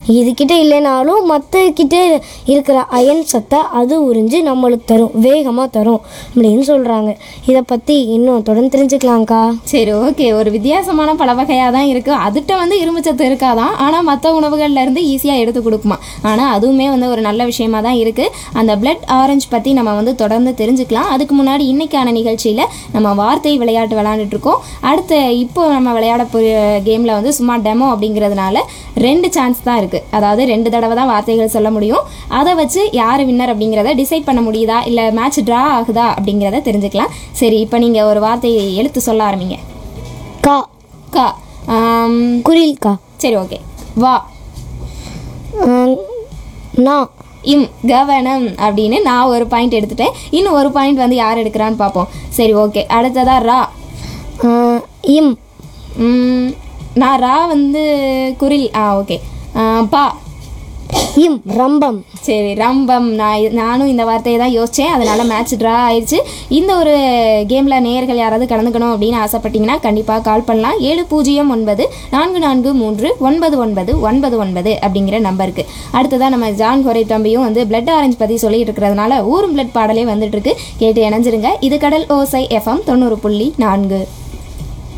இதுகிட்ட இல்லைனாலும் மற்ற கிட்ட இருக்கிற அயன் சத்தை அது உறிஞ்சு நம்மளுக்கு தரும் வேகமாக தரும் அப்படின்னு சொல்கிறாங்க இதை பற்றி இன்னும் தொடர்ந்து தெரிஞ்சுக்கலாம்க்கா சரி ஓகே ஒரு வித்தியாசமான பல வகையாக தான் இருக்குது அதுகிட்ட வந்து இரும்புச்சத்து இருக்காதான் ஆனால் மற்ற உணவுகள்ல இருந்து ஈஸியாக எடுத்து கொடுக்குமா ஆனால் அதுவுமே வந்து ஒரு நல்ல விஷயமா தான் இருக்குது அந்த பிளட் ஆரஞ்சு பற்றி நம்ம வந்து தொடர்ந்து தெரிஞ்சுக்கலாம் அதுக்கு முன்னாடி இன்னைக்கான நிகழ்ச்சியில் நம்ம வார்த்தை விளையாட்டு விளையாண்டுட்டு இருக்கோம் அடுத்து இப்போ நம்ம விளையாட போகிற கேமில் வந்து சும்மா டெமோ அப்படிங்கிறதுனால ரெண்டு சான்ஸ் தான் இருக்குது அதாவது ரெண்டு தடவை தான் வார்த்தைகள் சொல்ல முடியும் அதை வச்சு யார் வின்னர் அப்படிங்கிறத டிசைட் பண்ண முடியுதா இல்லை மேட்ச் ட்ரா ஆகுதா அப்படிங்கிறத தெரிஞ்சுக்கலாம் சரி இப்போ நீங்கள் ஒரு வார்த்தையை எழுத்து சொல்ல ஆரம்பிங்க கா கா ஆம், குரில் கா சரி ஓகே வா ஆஹ், நா இம் கவனம் அப்படின்னு நான் ஒரு பாயிண்ட் எடுத்துட்டேன் இன்னும் ஒரு பாயிண்ட் வந்து யார் எடுக்கிறான்னு பார்ப்போம் சரி ஓகே அடுத்ததா ரா ஆஹ், இம் ம், நான் ரா வந்து குரில் ஆ ஓகே பா இம் ரம்பம் சரி ரம்பம் நான் இது- நானும் இந்த வார்த்தையை தான் யோசித்தேன் அதனால் மேட்ச் ட்ரா ஆயிடுச்சு இந்த ஒரு கேமில் நேயர்கள் யாராவது கலந்துக்கணும் அப்படின்னு ஆசைப்பட்டீங்கன்னா கண்டிப்பாக கால் பண்ணலாம் ஏழு பூஜ்ஜியம் ஒன்பது நான்கு நான்கு மூன்று ஒன்பது ஒன்பது ஒன்பது ஒன்பது அப்படிங்கிற நம்பருக்கு அடுத்ததாக நம்ம ஜான் கொரை தம்பியும் வந்து பிளட் ஆரஞ்சு பற்றி சொல்லிட்டு இருக்கிறதுனால ஊரும் பிளட் பாடலே வந்துட்டு இருக்கு கேட்டு இணைஞ்சிருங்க இது கடல் ஓசை எஃப்எம் தொண்ணூறு புள்ளி நான்கு